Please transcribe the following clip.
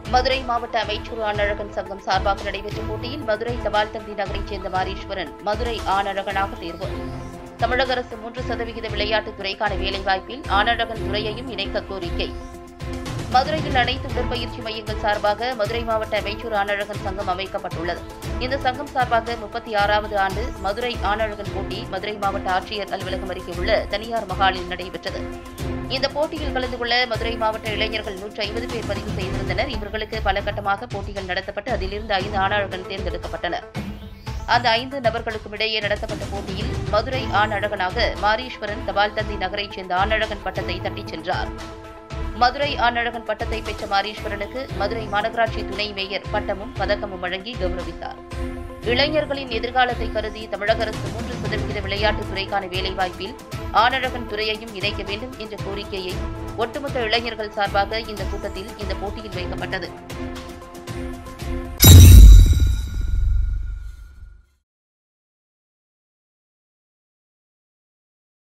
மதுரை மாவட்ட அமைச்சர் ஆனழகன் சங்கம் சார்பாக நடைபெற்ற போட்டியில் மதுரை தபால் தந்தி நகரைச் சேர்ந்த மாரீஸ்வரன் மதுரை ஆனழகனாக தேர்வு தமிழக அரசு மூன்று சதவிகித விளையாட்டுத் துறைக்கான வேலைவாய்ப்பில் ஆனழகன் துறையையும் இணைக்க கோரிக்கை மதுரையில் அனைத்து உடற்பயிற்சி மையங்கள் சார்பாக மதுரை மாவட்ட அமைச்சர் ஆனழகன் சங்கம் அமைக்கப்பட்டுள்ளது இந்த சங்கம் சார்பாக முப்பத்தி ஆறாவது ஆண்டு மதுரை ஆனழகன் போட்டி மதுரை மாவட்ட ஆட்சியர் அலுவலகம் அருகே உள்ள தனியார் மகாலில் நடைபெற்றது இந்த போட்டியில் கலந்து கொள்ள மதுரை மாவட்ட இளைஞர்கள் நூற்றி ஐம்பது பேர் பதிவு செய்திருந்தனர் இவர்களுக்கு பல கட்டமாக போட்டிகள் நடத்தப்பட்டு அதிலிருந்து ஐந்து ஆணழகன் தேர்ந்தெடுக்கப்பட்டனர் அந்த ஐந்து நபர்களுக்கும் இடையே நடத்தப்பட்ட போட்டியில் மதுரை ஆண் அழகனாக மாரீஸ்வரன் தபால் தந்தி நகரைச் சேர்ந்த ஆணழகன் பட்டத்தை தட்டிச் சென்றார் மதுரை ஆணழகன் பட்டத்தை பெற்ற மாரீஸ்வரனுக்கு மதுரை மாநகராட்சி துணை மேயர் பட்டமும் பதக்கமும் வழங்கி கௌரவித்தார் இளைஞர்களின் எதிர்காலத்தை கருதி தமிழக அரசு மூன்று சதவிகித விளையாட்டுத் துறைக்கான வேலைவாய்ப்பில் ஆணழகன் துறையையும் இணைக்க வேண்டும் என்ற கோரிக்கையை ஒட்டுமொத்த இளைஞர்கள் சார்பாக இந்த கூட்டத்தில் இந்த போட்டியில் வைக்கப்பட்டது